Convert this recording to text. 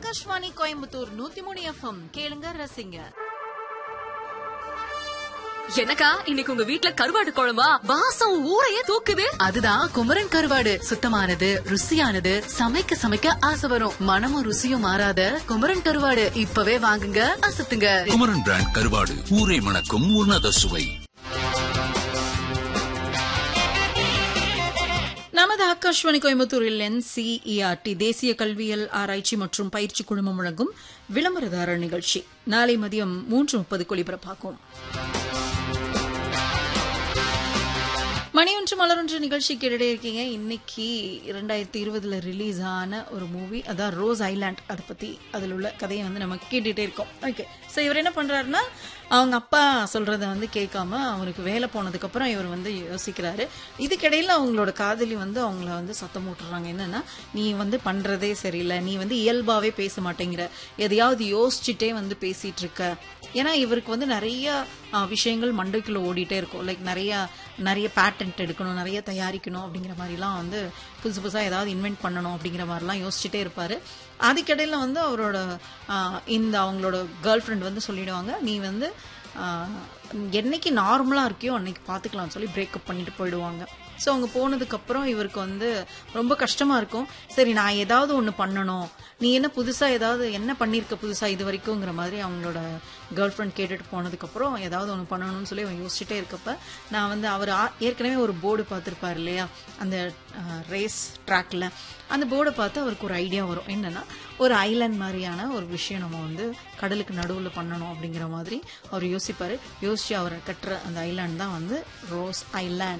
ஆகாஷ்வாணி கோயம்புத்தூர் நூத்தி மூணு எஃப்எம் கேளுங்க ரசிங்க எனக்கா இன்னைக்கு உங்க வீட்ல கருவாடு குழம்பா வாசம் ஊரையே தூக்குது அதுதான் குமரன் கருவாடு சுத்தமானது ருசியானது சமைக்க சமைக்க ஆசை வரும் மனமும் ருசியும் மாறாத குமரன் கருவாடு இப்பவே வாங்குங்க அசத்துங்க குமரன் பிராண்ட் கருவாடு ஊரை மணக்கும் உன்னத சுவை நமது ஆகாஷ்வாணி கோயம்புத்தூரில் என்சிஇஆர்டி தேசிய கல்வியல் ஆராய்ச்சி மற்றும் பயிற்சி குழுமம் வழங்கும் விளம்பரதார நிகழ்ச்சி நாளை மதியம் மூன்று முப்பதுக்கு ஒளிபரப்பாகும் மணி ஒன்று மலரொன்று நிகழ்ச்சி கேட்டுட்டே இருக்கீங்க இன்னைக்கு இரண்டாயிரத்தி இருபதுல ரிலீஸ் ஆன ஒரு மூவி அதான் ரோஸ் ஐலாண்ட் அதை பத்தி அதில் உள்ள கதையை வந்து நம்ம கேட்டுட்டே இருக்கோம் ஓகே ஸோ இவர் என்ன பண்றாருன்னா அவங்க அப்பா சொல்றத வந்து கேட்காம அவருக்கு வேலை போனதுக்கு அப்புறம் இவர் வந்து யோசிக்கிறாரு இதுக்கிடையில அவங்களோட காதலி வந்து அவங்கள வந்து சத்தம் போட்டுறாங்க என்னன்னா நீ வந்து பண்றதே சரியில்லை நீ வந்து இயல்பாவே பேச மாட்டேங்கிற எதையாவது யோசிச்சுட்டே வந்து பேசிட்டு இருக்க ஏன்னா இவருக்கு வந்து நிறைய ஆ, விஷயங்கள் மண்டைக்குள்ள ஓடிட்டே இருக்கும் லைக் நிறைய நிறைய பேட்டன்ட் எடுக்கணும் நிறைய தயாரிக்கணும் அப்படிங்கிற மாதிரிலாம் வந்து புதுசு புதுசாக ஏதாவது இன்வென்ட் பண்ணணும் அப்படிங்கிற மாதிரிலாம் யோசிச்சுட்டே இருப்பாரு அதுக்கிடையில வந்து அவரோட ஆ, இந்த அவங்களோட கேர்ள் ஃப்ரெண்ட் வந்து சொல்லிடுவாங்க நீ வந்து ஆ, என்னைக்கு நார்மலாக இருக்கியோ அன்னைக்கு பார்த்துக்கலாம்னு சொல்லி பிரேக்கப் பண்ணிட்டு போயிடுவாங்க ஸோ அவங்க போனதுக்கப்புறம் இவருக்கு வந்து ரொம்ப கஷ்டமா இருக்கும் சரி நான் ஏதாவது ஒன்று பண்ணணும் நீ என்ன புதுசாக ஏதாவது என்ன பண்ணியிருக்க புதுசாக இது வரைக்குங்கிற மாதிரி அவங்களோட கேர்ள் ஃப்ரெண்ட் கேட்டுட்டு போனதுக்கப்புறம் ஏதாவது ஒன்று பண்ணணும்னு சொல்லி அவன் யோசிச்சுட்டே இருக்கப்ப நான் வந்து அவர் ஆ- ஏற்கனவே ஒரு போர்டு பார்த்துருப்பார் இல்லையா அந்த ரேஸ் ட்ராக்ல அந்த போர்டை பார்த்து அவருக்கு ஒரு ஐடியா வரும் என்னன்னா ஒரு ஐலாண்ட் மாதிரியான ஒரு விஷயம் நம்ம வந்து கடலுக்கு நடுவில் பண்ணணும் அப்படிங்கிற மாதிரி அவர் யோசிப்பாரு யோசிச்சு அவர் கட்டுற அந்த ஐலாண்ட் தான் வந்து ரோஸ் ஐலாண்ட்